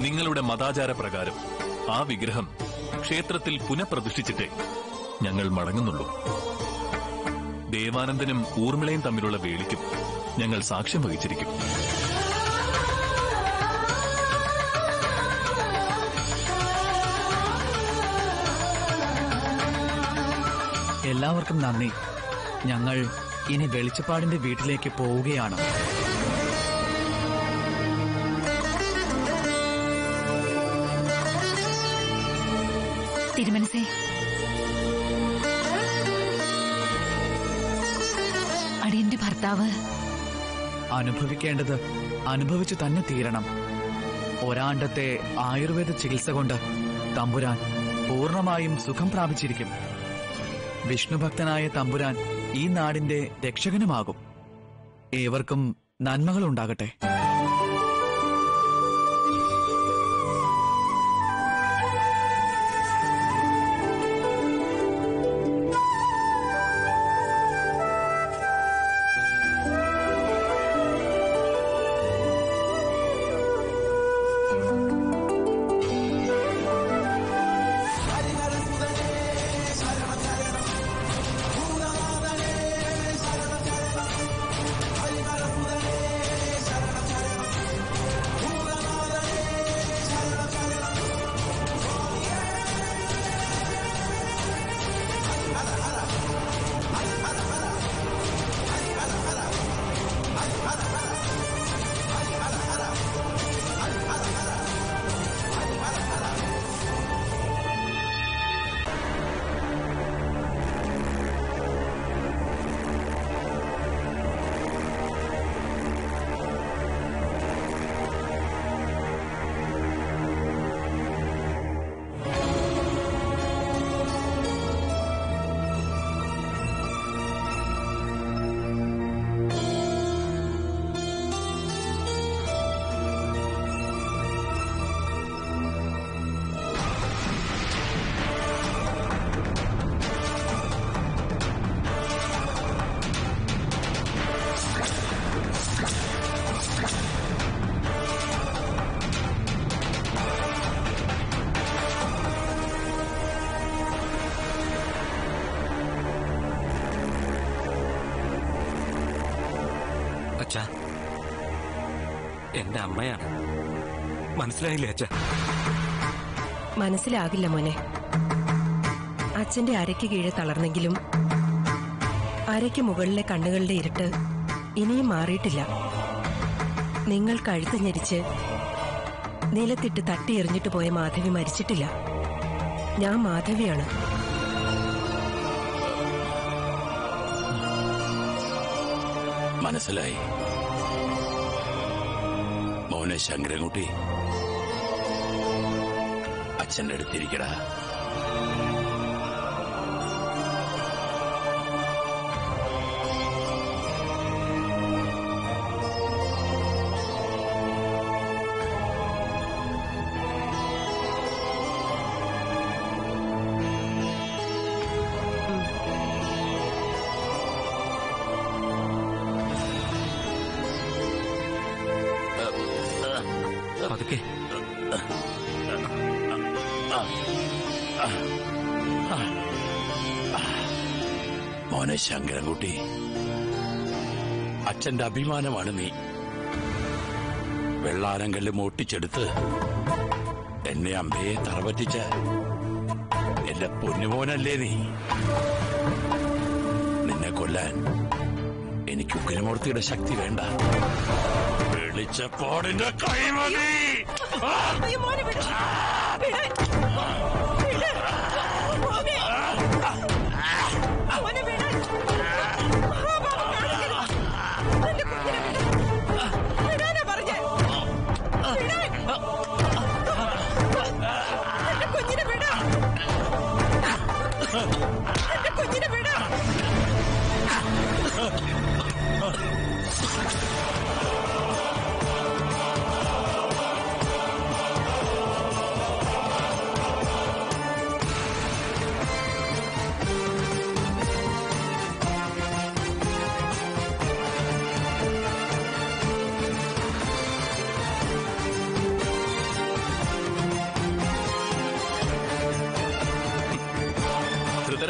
നിങ്ങളുടെ മതാചാര പ്രകാരം ആ വിഗ്രഹം ക്ഷേത്രത്തിൽ പുനഃപ്രതിഷ്ഠിച്ചിട്ടേ ഞങ്ങൾ മടങ്ങുന്നുള്ളൂ ദേവാനന്ദനും ഊർമിളയും തമ്മിലുള്ള വേലിക്കും ഞങ്ങൾ സാക്ഷ്യം വഹിച്ചിരിക്കും എല്ലാവർക്കും നന്ദി ഞങ്ങൾ ഇനി വെളിച്ചപ്പാടിന്റെ വീട്ടിലേക്ക് പോവുകയാണ് തിരുമനസേ അടിയന്റെ ഭർത്താവ് അനുഭവിക്കേണ്ടത് അനുഭവിച്ചു തന്നെ തീരണം ഒരാണ്ടത്തെ ആയുർവേദ ചികിത്സ കൊണ്ട് തമ്പുരാൻ പൂർണ്ണമായും സുഖം പ്രാപിച്ചിരിക്കും വിഷ്ണുഭക്തനായ തമ്പുരാൻ ഈ നാടിന്റെ രക്ഷകനുമാകും ഏവർക്കും നന്മകൾ ഉണ്ടാകട്ടെ അച്ഛ എന്റെ അമ്മയാണ് മനസ്സിലായില്ലേ അച്ഛ മനസ്സിലാകില്ല മോനെ അച്ഛന്റെ അരയ്ക്ക് കീഴെ തളർന്നെങ്കിലും അരയ്ക്ക് മുകളിലെ കണ്ണുകളുടെ ഇരുട്ട് ഇനിയും മാറിയിട്ടില്ല നിങ്ങൾ കഴുത്ത് ഞെരിച്ച് നിലത്തിട്ട് തട്ടിയെറിഞ്ഞിട്ട് പോയ മാധവി മരിച്ചിട്ടില്ല ഞാൻ മാധവിയാണ് മനസ്സിലായി മോനെ ശങ്കരൻകുട്ടി അച്ഛന്റെ അടുത്തിരിക്കടാ പതുക്കെ മോനെ ശങ്കരൻകുട്ടി അച്ഛന്റെ അഭിമാനമാണ് നീ വെള്ളാരങ്കല്ല് മോട്ടിച്ചെടുത്ത് എന്നെ അമ്പയെ തറപറ്റിച്ച എന്റെ പൊന്നുമോനല്ലേ നീ നിന്നെ കൊല്ലാൻ എനിക്ക് ഉഗ്രമൂർത്തിയുടെ ശക്തി വേണ്ട വെളിച്ചപ്പാടിന്റെ കൈമതി ആ! ആ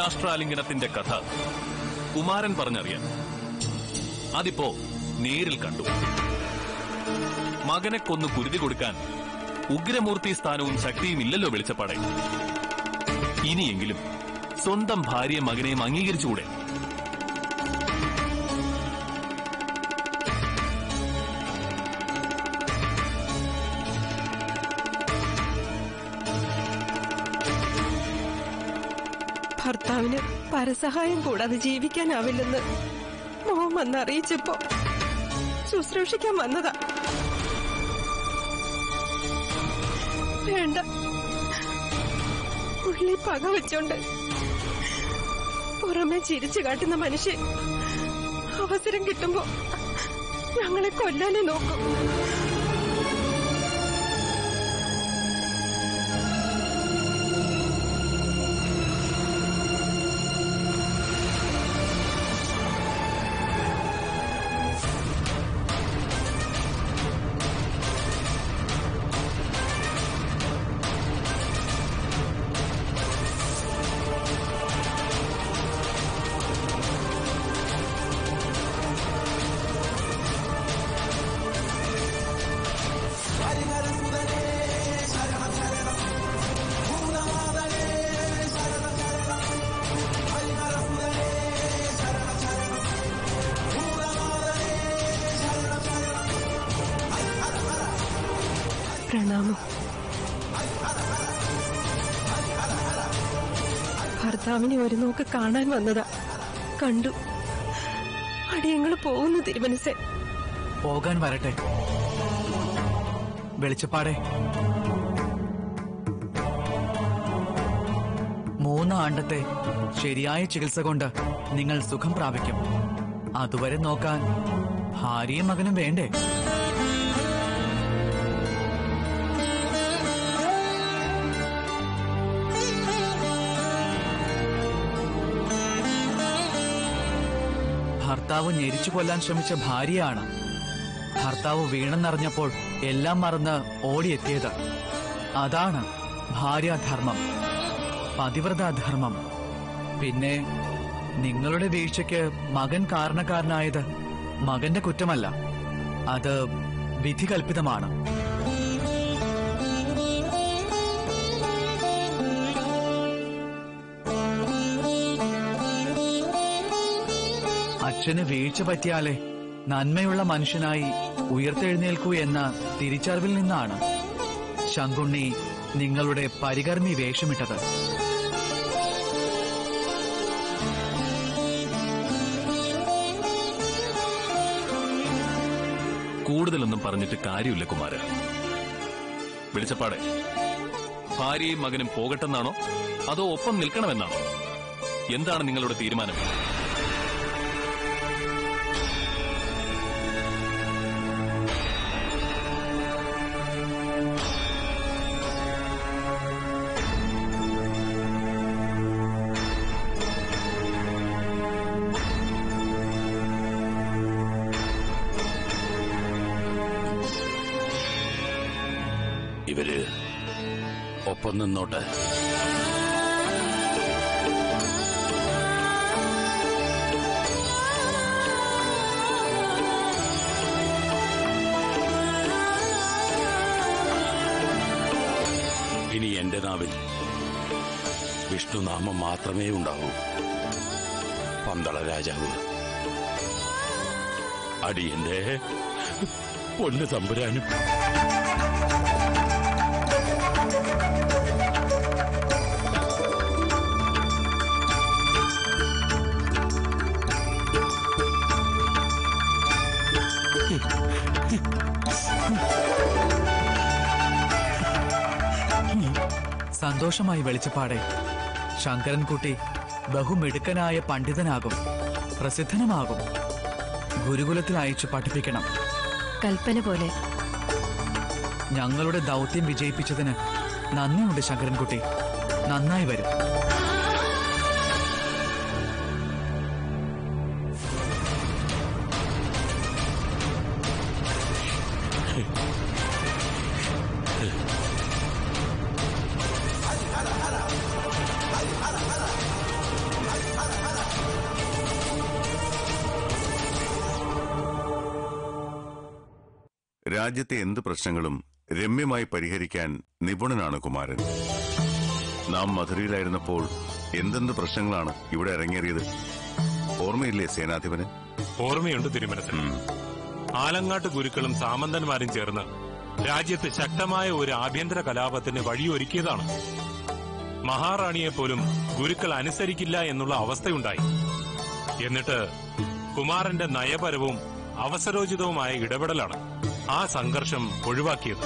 ധൃതരാഷ്ട്രാലിംഗനത്തിന്റെ കഥ കുമാരൻ പറഞ്ഞറിയാൻ അതിപ്പോ നേരിൽ കണ്ടു മകനെ കൊന്നു കുരുതി കൊടുക്കാൻ ഉഗ്രമൂർത്തി സ്ഥാനവും ശക്തിയും ഇല്ലല്ലോ വെളിച്ചപ്പാടെ ഇനിയെങ്കിലും സ്വന്തം ഭാര്യയെ മകനെയും അംഗീകരിച്ചുകൂടെ ഭർത്താവിന് പരസഹായം കൂടാതെ ജീവിക്കാനാവില്ലെന്ന് മോൻ വന്ന് അറിയിച്ചപ്പോ ശുശ്രൂഷിക്കാൻ വന്നതാ വേണ്ട ഉള്ളി പക വെച്ചോണ്ട് പുറമെ ചിരിച്ചു കാട്ടുന്ന മനുഷ്യൻ അവസരം കിട്ടുമ്പോ ഞങ്ങളെ കൊല്ലാനേ നോക്കും പ്രണാമം ഭർത്താവിനെ ഒരു നോക്ക് കാണാൻ വന്നതാ കണ്ടു അടിയങ്ങൾ പോകുന്നു തിരുമനസെ പോകാൻ വരട്ടെ വെളിച്ചപ്പാടെ മൂന്ന് ആണ്ടത്തെ ശരിയായ ചികിത്സ കൊണ്ട് നിങ്ങൾ സുഖം പ്രാപിക്കും അതുവരെ നോക്കാൻ ഭാര്യയും മകനും വേണ്ടേ ഭർത്താവ് ഞെരിച്ചു കൊല്ലാൻ ശ്രമിച്ച ഭാര്യയാണ് ഭർത്താവ് വീണെന്നറിഞ്ഞപ്പോൾ എല്ലാം മറന്ന് ഓടിയെത്തിയത് അതാണ് ഭാര്യാധർമ്മം പതിവ്രതാധർമ്മം പിന്നെ നിങ്ങളുടെ വീഴ്ചയ്ക്ക് മകൻ കാരണക്കാരനായത് മകന്റെ കുറ്റമല്ല അത് വിധി കൽപ്പിതമാണ് അച്ഛന് വീഴ്ച പറ്റിയാലേ നന്മയുള്ള മനുഷ്യനായി ഉയർത്തെഴുന്നേൽക്കൂ എന്ന തിരിച്ചറിവിൽ നിന്നാണ് ശങ്കുണ്ണി നിങ്ങളുടെ പരികർമ്മി വേഷമിട്ടത് കൂടുതലൊന്നും പറഞ്ഞിട്ട് കാര്യമില്ല കുമാര വെളിച്ചപ്പാടെ ഭാര്യയും മകനും പോകട്ടെന്നാണോ അതോ ഒപ്പം നിൽക്കണമെന്നാണോ എന്താണ് നിങ്ങളുടെ തീരുമാനം ഇവര് ഒപ്പം നിന്നോട്ടെ ഇനി എന്റെ നാവിൽ വിഷ്ണുനാമം മാത്രമേ ഉണ്ടാവൂ പന്തള രാജാവ് അടിയന്റെ പൊന്നു തമ്പുരാനും സന്തോഷമായി വെളിച്ചപ്പാടെ ശങ്കരൻകുട്ടി ബഹുമിടുക്കനായ പണ്ഡിതനാകും പ്രസിദ്ധനുമാകും ഗുരുകുലത്തിൽ അയച്ചു പഠിപ്പിക്കണം കൽപ്പന പോലെ ഞങ്ങളുടെ ദൗത്യം വിജയിപ്പിച്ചതിന് നന്ദിയുണ്ട് ശങ്കരൻകുട്ടി നന്നായി വരും രാജ്യത്തെ എന്ത് പ്രശ്നങ്ങളും രമ്യമായി പരിഹരിക്കാൻ നിപുണനാണ് കുമാരൻ നാം മധുരയിലായിരുന്നപ്പോൾ എന്തെന്ത് പ്രശ്നങ്ങളാണ് ഇവിടെ ഇറങ്ങേറിയത് ഓർമ്മയില്ലേ സേനാധിപന് ഓർമ്മയുണ്ട് തിരുമനത്തിന് ഉം. ആലങ്ങാട്ട് ഗുരുക്കളും സാമന്തന്മാരും ചേർന്ന് രാജ്യത്ത് ശക്തമായ ഒരു ആഭ്യന്തര കലാപത്തിന് വഴിയൊരുക്കിയതാണ് മഹാറാണിയെ പോലും ഗുരുക്കൾ അനുസരിക്കില്ല എന്നുള്ള അവസ്ഥയുണ്ടായി എന്നിട്ട് കുമാരന്റെ നയപരവും അവസരോചിതവുമായ ഇടപെടലാണ് ആ സംഘർഷം ഒഴിവാക്കിയത്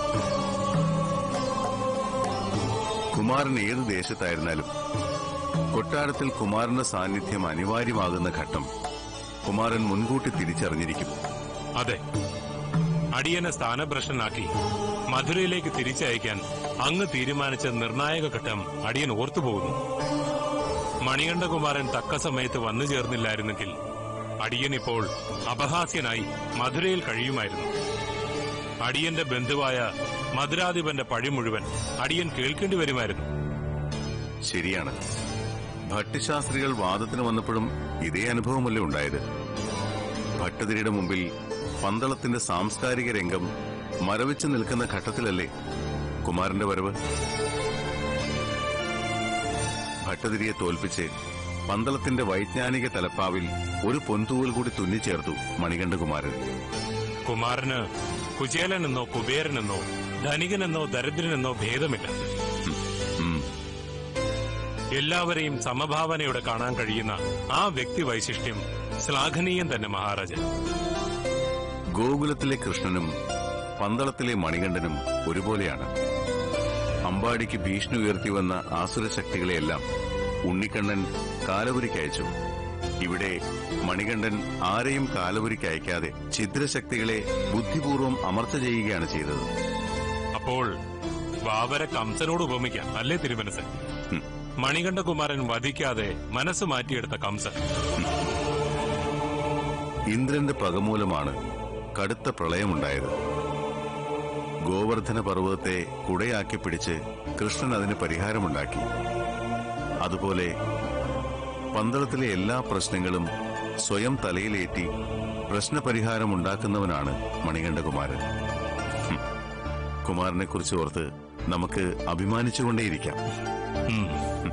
കുമാരൻ ഏത് ദേശത്തായിരുന്നാലും കൊട്ടാരത്തിൽ കുമാരന്റെ സാന്നിധ്യം അനിവാര്യമാകുന്ന ഘട്ടം കുമാരൻ മുൻകൂട്ടി തിരിച്ചറിഞ്ഞിരിക്കും അതെ അടിയനെ സ്ഥാനഭ്രഷ്ടനാക്കി മധുരയിലേക്ക് തിരിച്ചയക്കാൻ അങ്ങ് തീരുമാനിച്ച നിർണായക ഘട്ടം അടിയൻ ഓർത്തുപോകുന്നു മണികണ്ഠകുമാരൻ തക്ക സമയത്ത് വന്നു ചേർന്നില്ലായിരുന്നെങ്കിൽ അടിയൻ ഇപ്പോൾ അപഹാസ്യനായി മധുരയിൽ കഴിയുമായിരുന്നു അടിയന്റെ ബന്ധുവായ മധുരാധിപന്റെ പഴി മുഴുവൻ അടിയൻ കേൾക്കേണ്ടി വരുമായിരുന്നു ശരിയാണ് ഭട്ടശാസ്ത്രികൾ വാദത്തിന് വന്നപ്പോഴും ഇതേ അനുഭവമല്ലേ ഉണ്ടായത് ഭട്ടതിരിയുടെ മുമ്പിൽ പന്തളത്തിന്റെ സാംസ്കാരിക രംഗം മരവിച്ചു നിൽക്കുന്ന ഘട്ടത്തിലല്ലേ കുമാരന്റെ വരവ് ഭട്ടതിരിയെ തോൽപ്പിച്ച് പന്തളത്തിന്റെ വൈജ്ഞാനിക തലപ്പാവിൽ ഒരു പൊൻതൂവൽ കൂടി തുന്നിച്ചേർത്തു മണികണ്ഠകുമാരൻ കുമാരന് കുചേലനെന്നോ കുബേരനെന്നോ ധനികനെന്നോ ദരിദ്രനെന്നോ ഭേദമില്ല ഉം. എല്ലാവരെയും സമഭാവനയോടെ കാണാൻ കഴിയുന്ന ആ വ്യക്തി വൈശിഷ്ട്യം ശ്ലാഘനീയം തന്നെ മഹാരാജൻ ഗോകുലത്തിലെ കൃഷ്ണനും പന്തളത്തിലെ മണികണ്ഠനും ഒരുപോലെയാണ് അമ്പാടിക്ക് ഭീഷണി ഉയർത്തിവന്ന ആസുരശക്തികളെയെല്ലാം ഉണ്ണിക്കണ്ണൻ കാലപുരിക്കയച്ചു ഇവിടെ മണികണ്ഠൻ ആരെയും കാലപുരിക്ക് അയക്കാതെ ഛിദ്രശക്തികളെ ബുദ്ധിപൂർവം അമർച്ച ചെയ്യുകയാണ് ചെയ്തത് അപ്പോൾ വാവര കംസനോട് ഉപമിക്കാം അല്ലേ തിരുമനസൻ ഉം. മണികണ്ഠകുമാരൻ വധിക്കാതെ മനസ്സ് മാറ്റിയെടുത്ത കംസൻ ഇന്ദ്രന്റെ പകമൂലമാണ് കടുത്ത പ്രളയമുണ്ടായത് ഗോവർദ്ധന പർവ്വതത്തെ കുടയാക്കി പിടിച്ച് കൃഷ്ണൻ അതിന് പരിഹാരമുണ്ടാക്കി അതുപോലെ പന്തളത്തിലെ എല്ലാ പ്രശ്നങ്ങളും സ്വയം തലയിലേറ്റി പ്രശ്നപരിഹാരമുണ്ടാക്കുന്നവനാണ് മണികണ്ഠകുമാരൻ ഹും. കുമാരനെക്കുറിച്ച് ഓർത്ത് നമുക്ക് അഭിമാനിച്ചുകൊണ്ടേയിരിക്കാം ഉം.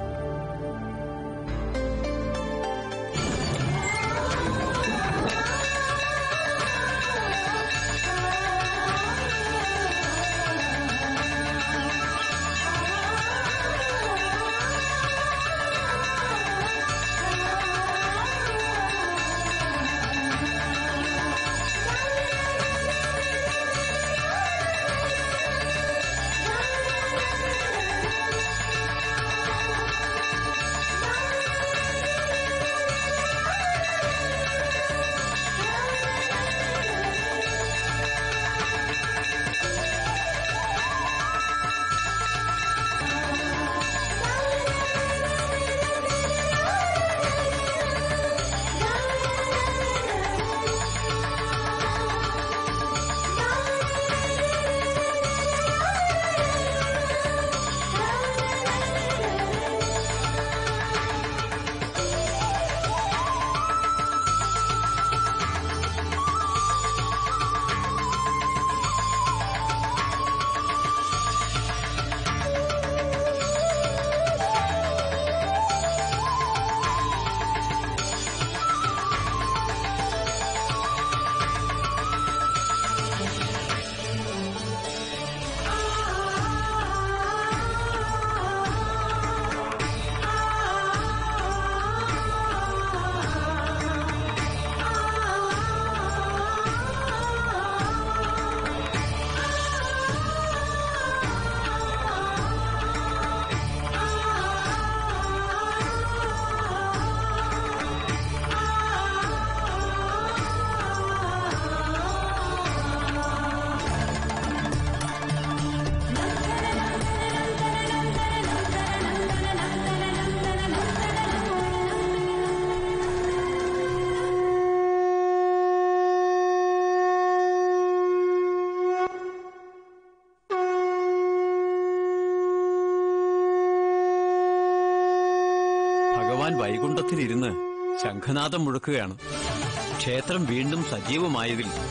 ഭഗവാൻ വൈകുണ്ഠത്തിലിരുന്ന് ശംഖനാഥം മുഴക്കുകയാണ് ക്ഷേത്രം വീണ്ടും സജീവമായതിൽ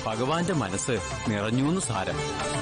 ഭഗവാന്റെ മനസ്സ് നിറഞ്ഞൂന്ന് സാരം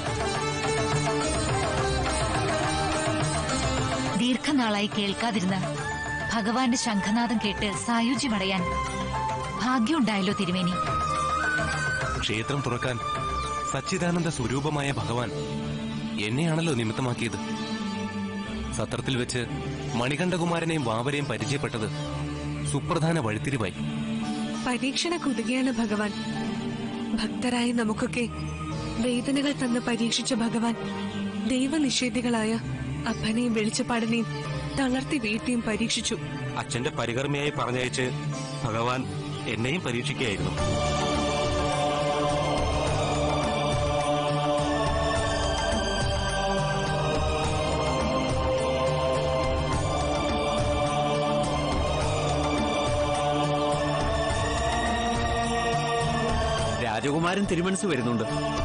ദീർഘനാളായി കേൾക്കാതിരുന്ന ഭഗവാന്റെ ശംഖനാദം കേട്ട് സായുജ്യമടയാൻ ഭാഗ്യമുണ്ടായല്ലോ തിരുമേനി ക്ഷേത്രം തുറക്കാൻ സച്ചിദാനന്ദ സ്വരൂപമായ ഭഗവാൻ എന്നെയാണല്ലോ നിമിത്തമാക്കിയത് സത്രത്തിൽ വെച്ച് മണികണ്ഠകുമാരനെയും വാവരെയും പരിചയപ്പെട്ടത് സുപ്രധാന വഴിത്തിരിവായി പരീക്ഷണ കുതുകയാണ് ഭഗവാൻ ഭക്തരായ നമുക്കൊക്കെ വേദനകൾ തന്ന് പരീക്ഷിച്ച ഭഗവാൻ ദൈവനിഷേധികളായ അപ്പനെയും വെളിച്ചപ്പാടിനെയും തളർത്തി വീഴ്ത്തിയും പരീക്ഷിച്ചു അച്ഛന്റെ പരികർമ്മയായി പറഞ്ഞയച്ച് ഭഗവാൻ എന്നെയും പരീക്ഷിക്കുകയായിരുന്നു രാജകുമാരൻ തിരുമനസ് വരുന്നുണ്ട്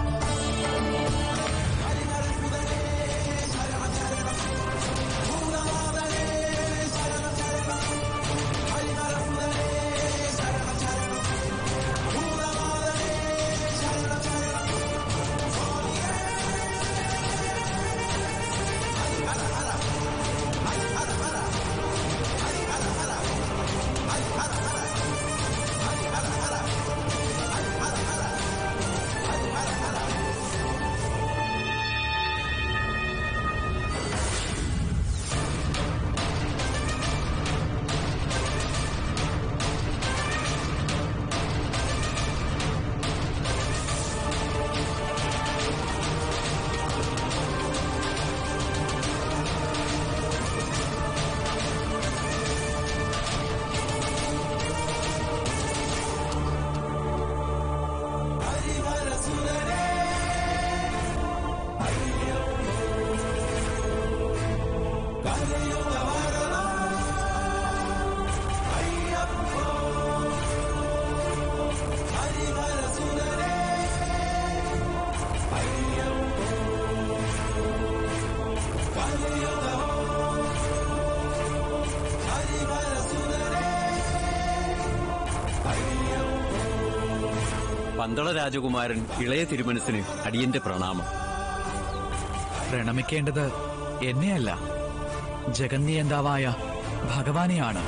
പന്തള രാജകുമാരൻ ഇളയ തിരുമനസിന് അടിയന്റെ പ്രണാമം പ്രണമിക്കേണ്ടത് എന്നെയല്ല ജഗന്നിയന്താവായ ഭഗവാനെയാണ്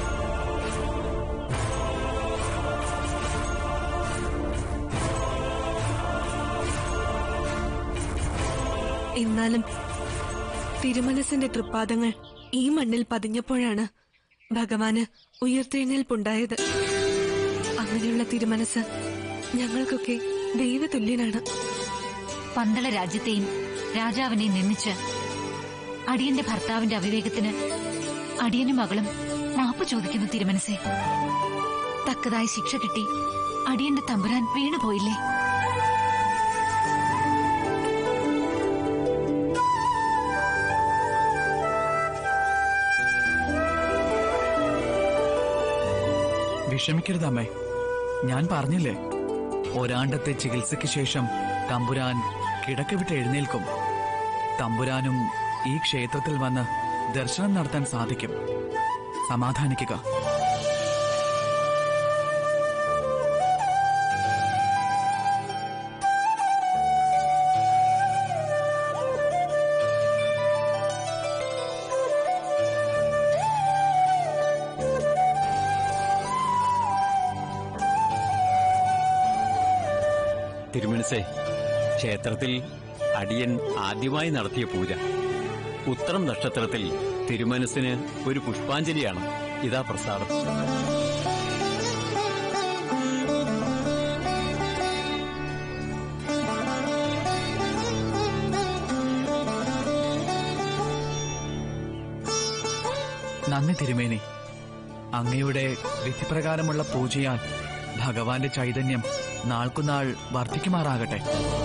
എന്നാലും തിരുമനസിന്റെ തൃപ്പാദങ്ങൾ ഈ മണ്ണിൽ പതിഞ്ഞപ്പോഴാണ് ഭഗവാന് ഉയർത്തെഴുന്നേൽപ്പുണ്ടായത് അങ്ങനെയുള്ള തിരുമനസ് ഞങ്ങൾക്കൊക്കെ ദൈവതുല്യനാണ് പന്തള രാജ്യത്തെയും രാജാവിനെയും നിന്ദിച്ച് അടിയന്റെ ഭർത്താവിന്റെ അവിവേകത്തിന് അടിയനും മകളും മാപ്പ് ചോദിക്കുന്നു തിരുമനസെ തക്കതായ ശിക്ഷ കിട്ടി അടിയന്റെ തമ്പുരാൻ വീണുപോയില്ലേ വിഷമിക്കരുത് അമ്മേ ഞാൻ പറഞ്ഞില്ലേ ഒരാണ്ടത്തെ ചികിത്സയ്ക്ക് ശേഷം തമ്പുരാൻ കിടക്ക വിട്ട് എഴുന്നേൽക്കും തമ്പുരാനും ഈ ക്ഷേത്രത്തിൽ വന്ന് ദർശനം നടത്താൻ സാധിക്കും സമാധാനിക്കുക തിരുമനസേ ക്ഷേത്രത്തിൽ അടിയൻ ആദ്യമായി നടത്തിയ പൂജ ഉത്തരം നക്ഷത്രത്തിൽ തിരുമനസിന് ഒരു പുഷ്പാഞ്ജലിയാണ് ഇതാ പ്രസാദം നന്ദി തിരുമേനി അങ്ങയുടെ വിധിപ്രകാരമുള്ള പൂജയാൽ ഭഗവാന്റെ ചൈതന്യം നാൾക്കുനാൾ വർദ്ധിക്കുമാറാകട്ടെ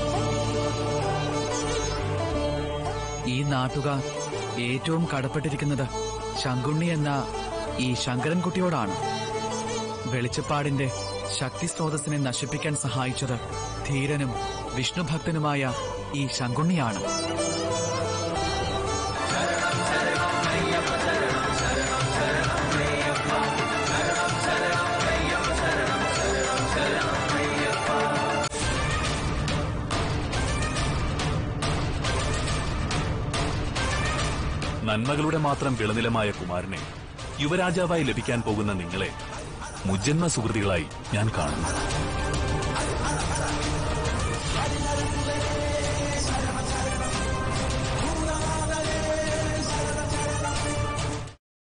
ഈ നാട്ടുകാർ ഏറ്റവും കടപ്പെട്ടിരിക്കുന്നത് ശങ്കുണ്ണി എന്ന ഈ ശങ്കരൻകുട്ടിയോടാണ് വെളിച്ചപ്പാടിന്റെ ശക്തി സ്രോതസ്സിനെ നശിപ്പിക്കാൻ സഹായിച്ചത് ധീരനും വിഷ്ണുഭക്തനുമായ ഈ ശങ്കുണ്ണിയാണ് നന്മകളുടെ മാത്രം വിളനിലമായ കുമാരനെ യുവരാജാവായി ലഭിക്കാൻ പോകുന്ന നിങ്ങളെ മുജന്മ സുഹൃതികളായി ഞാൻ കാണുന്നു